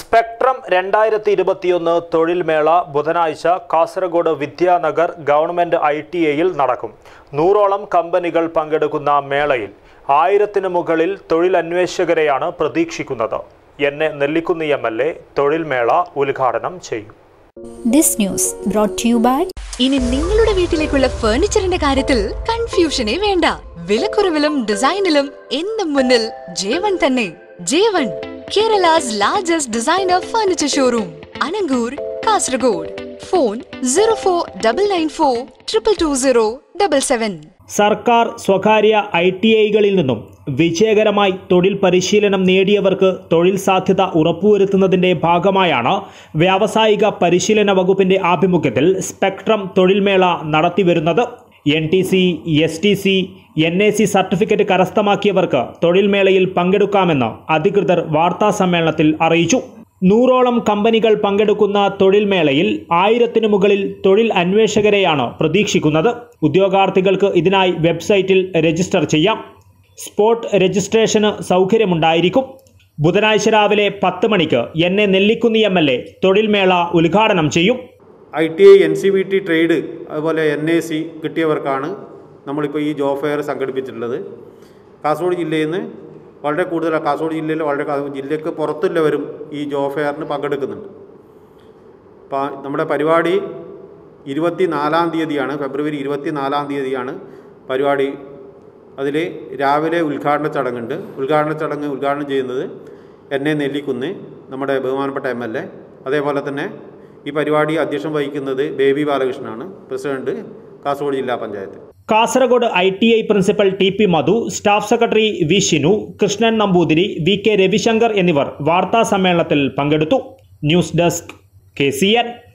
spectrum രണ്ടായിരത്തി ഇരുപത്തിയൊന്ന് തൊഴിൽ മേള ബുധനാഴ്ച Kasaragod Vidyanagar government I T ഐയിൽ നടക്കും നൂറോളം കമ്പനികൾ പങ്കെടുക്കുന്ന മേളയിൽ ആയിരത്തിന് മുകളിൽ തൊഴിലന്വേഷകരെയാണ് പ്രതീക്ഷിക്കുന്നത് N A Nellikkunnu M L A തൊഴിൽ മേള ഉദ്ഘാടനം ചെയ്യും This news brought to you by ഇനി നിങ്ങളുടെ വീട്ടിലേക്കുള്ള ഫർണിച്ചറിന്റെ കാര്യത്തിൽ കൺഫ്യൂഷനേ വേണ്ട വിലക്കുറവിലും ഡിസൈനിലും എന്നും മുന്നിൽ ജേവൺ തന്നെ Jevon Kerala's largest designer furniture showroom Anangoor Kasaragod phone zero four double nine four triple two zero double seven സർക്കാർ സ്വകാര്യ ഐ ടി ഐകളിൽ നിന്നും വിജയകരമായി തൊഴിൽ പരിശീലനം നേടിയവർക്ക് തൊഴിൽ സാധ്യത ഉറപ്പുവരുത്തുന്നതിന്റെ ഭാഗമായാണ് വ്യാവസായിക പരിശീലന വകുപ്പിന്റെ ആഭിമുഖ്യത്തിൽ സ്പെക്ട്രം തൊഴിൽമേള നടത്തിവരുന്നത് N T C S T C N A C certificate കരസ്ഥമാക്കിയവർക്ക് തൊഴിൽമേളയിൽ പങ്കെടുക്കാമെന്ന് അധികൃതർ വാർത്താ സമ്മേളനത്തിൽ അറിയിച്ചു നൂറോളം കമ്പനികൾ പങ്കെടുക്കുന്ന തൊഴിൽ മേളയിൽ ആയിരത്തിനു മുകളിൽ തൊഴിൽ അന്വേഷകരെയാണ് പ്രതീക്ഷിക്കുന്നത് ഉദ്യോഗാർത്ഥികൾക്ക് ഇതിനായി വെബ്സൈറ്റിൽ രജിസ്റ്റർ ചെയ്യാം സ്പോട്ട് രജിസ്ട്രേഷന് സൗകര്യമുണ്ടായിരിക്കും ബുധനാഴ്ച രാവിലെ പത്ത് മണിക്ക് N A Nellikkunnu M L A തൊഴിൽ മേള ഉദ്ഘാടനം ചെയ്യും I T I N C B T trade അതുപോലെ എൻ എ സി കിട്ടിയവർക്കാണ് നമ്മളിപ്പോൾ ഈ ജോബ് ഫെയർ സംഘടിപ്പിച്ചിട്ടുള്ളത് കാസർഗോഡ് ജില്ലയിൽ നിന്ന് വളരെ കൂടുതൽ കാസർഗോഡ് ജില്ലയിൽ വളരെ ക- ജില്ലയ്ക്ക് പുറത്തുള്ളവരും ഈ ജോബ് ഫെയറിന് പങ്കെടുക്കുന്നുണ്ട് അപ്പോൾ നമ്മുടെ പരിപാടി ഇരുപത്തി നാലാം തീയതിയാണ് ഫെബ്രുവരി ഇരുപത്തി നാലാം തീയതിയാണ് പരിപാടി അതിൽ രാവിലെ ഉദ്ഘാടന ചടങ്ങുണ്ട് ഉദ്ഘാടന ചടങ്ങ് ഉദ്ഘാടനം ചെയ്യുന്നത് എൻ എ നെല്ലിക്കുന്ന് നമ്മുടെ ബഹുമാനപ്പെട്ട എം എൽ എ അതേപോലെ തന്നെ ഈ പരിപാടി അധ്യക്ഷം വഹിക്കുന്നത് ബേബി ബാലകൃഷ്ണനാണ് പ്രസിഡന്റ് കാസർഗോഡ് ജില്ലാ panchayat Kasaragod I T I principal T P Madhu staff secretary V Shinu Krishnan Namboothiri V K Ravishankar എന്നിവർ വാർത്താ സമ്മേളനത്തിൽ പങ്കെടുത്തു news desk K C N